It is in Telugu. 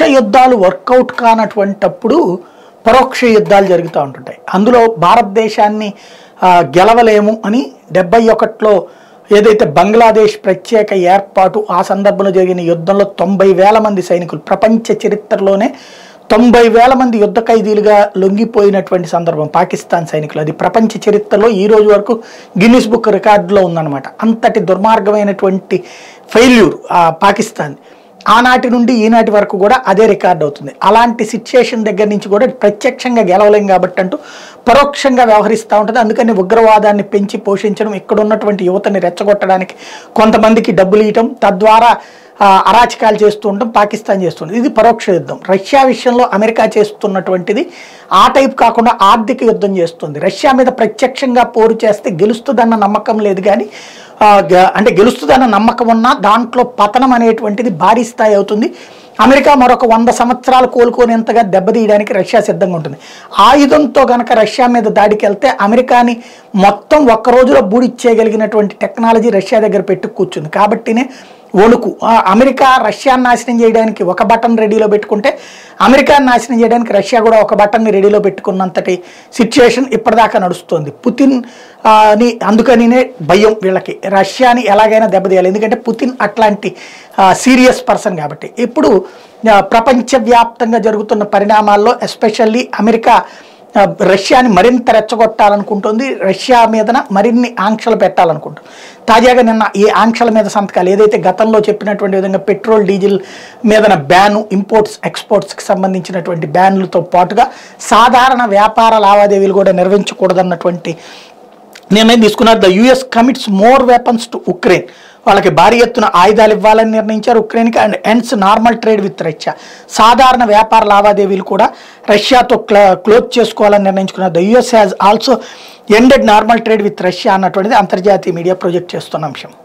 యుద్ధాలు వర్కౌట్ కానటువంటప్పుడు పరోక్ష యుద్ధాలు జరుగుతూ ఉంటుంటాయి అందులో భారతదేశాన్ని ఆ, గెలవలేము అని డెబ్బై ఒకటిలో ఏదైతే బంగ్లాదేశ్ ప్రత్యేక ఏర్పాటు ఆ సందర్భంలో జరిగిన యుద్ధంలో తొంభై వేల మంది సైనికులు ప్రపంచ చరిత్రలోనే తొంభై వేల మంది యుద్ధ ఖైదీలుగా లొంగిపోయినటువంటి సందర్భం పాకిస్తాన్ సైనికులు అది ప్రపంచ చరిత్రలో ఈ రోజు వరకు గిన్నిస్ బుక్ రికార్డులో ఉందన్నమాట అంతటి దుర్మార్గమైనటువంటి ఫెయిల్యూర్ ఆ పాకిస్తాన్ ఆనాటి నుండి ఈనాటి వరకు కూడా అదే రికార్డ్ అవుతుంది అలాంటి సిచ్యుయేషన్ దగ్గర నుంచి కూడా ప్రత్యక్షంగా గెలవలేం కాబట్టి అంటూ పరోక్షంగా వ్యవహరిస్తూ ఉంటుంది అందుకని ఉగ్రవాదాన్ని పెంచి పోషించడం ఇక్కడ ఉన్నటువంటి యువతని రెచ్చగొట్టడానికి కొంతమందికి డబ్బులు ఇవ్వటం తద్వారా ఆ, అరాచకాలు చేస్తూ ఉండడం పాకిస్తాన్ చేస్తుంది ఇది పరోక్ష యుద్ధం రష్యా విషయంలో అమెరికా చేస్తున్నటువంటిది ఆ టైప్ కాకుండా ఆర్థిక యుద్ధం చేస్తుంది రష్యా మీద ప్రత్యక్షంగా పోరు చేస్తే గెలుస్తుందన్న నమ్మకం లేదు కానీ ఆ, గ- అంటే గెలుస్తుందన్న నమ్మకం ఉన్నా దాంట్లో పతనం అనేటువంటిది భారీ స్థాయి అవుతుంది అమెరికా మరొక వంద సంవత్సరాలు కోలుకోనేంతగా దెబ్బతీయడానికి రష్యా సిద్ధంగా ఉంటుంది ఆయుధంతో గనక రష్యా మీద దాడికి వెళ్తే అమెరికాని మొత్తం ఒక్క రోజులో బూడిచ్చేయగలిగినటువంటి టెక్నాలజీ రష్యా దగ్గర పెట్టి కూర్చుంది కాబట్టినే వణుకు ఆ, అమెరికా రష్యాను నాశనం చేయడానికి ఒక బటన్ రెడీలో పెట్టుకుంటే అమెరికాను నాశనం చేయడానికి రష్యా కూడా ఒక బటన్ని రెడీలో పెట్టుకున్నంతటి సిచ్యుయేషన్ ఇప్పటిదాకా నడుస్తుంది పుతిన్ ఆ, ని అందుకనినే భయం వీళ్ళకి రష్యాని ఎలాగైనా దెబ్బతీయాలి ఎందుకంటే పుతిన్ అట్లాంటి సీరియస్ పర్సన్ కాబట్టి ఇప్పుడు ఆ, ప్రపంచవ్యాప్తంగా జరుగుతున్న పరిణామాల్లో ఎస్పెషల్లీ అమెరికా ఆ, రష్యాని మరింత రెచ్చగొట్టాలనుకుంటుంది రష్యా మీదన మరిన్ని ఆంక్షలు పెట్టాలనుకుంటుంది తాజాగా నిన్న ఈ ఆంక్షల మీద సంతకాలు ఏదైతే గతంలో చెప్పినటువంటి విధంగా పెట్రోల్ డీజిల్ మీదన బ్యాను ఇంపోర్ట్స్ ఎక్స్పోర్ట్స్కి సంబంధించినటువంటి బ్యాన్లతో పాటుగా సాధారణ వ్యాపార లావాదేవీలు కూడా నిర్వహించకూడదన్నటువంటి నిర్ణయం తీసుకున్నారు the US commits more weapons to Ukraine వాళ్ళకి భారీ ఎత్తున ఆయుధాలు ఇవ్వాలని నిర్ణయించారు ఉక్రెయిన్కి and ends normal trade with Russia సాధారణ వ్యాపార లావాదేవీలు కూడా రష్యాతో క్లా క్లోజ్ చేసుకోవాలని నిర్ణయించుకున్నారు the US has also ended normal trade with Russia అన్నటువంటిది అంతర్జాతీయ మీడియా ప్రొజెక్ట్ చేస్తున్న అంశం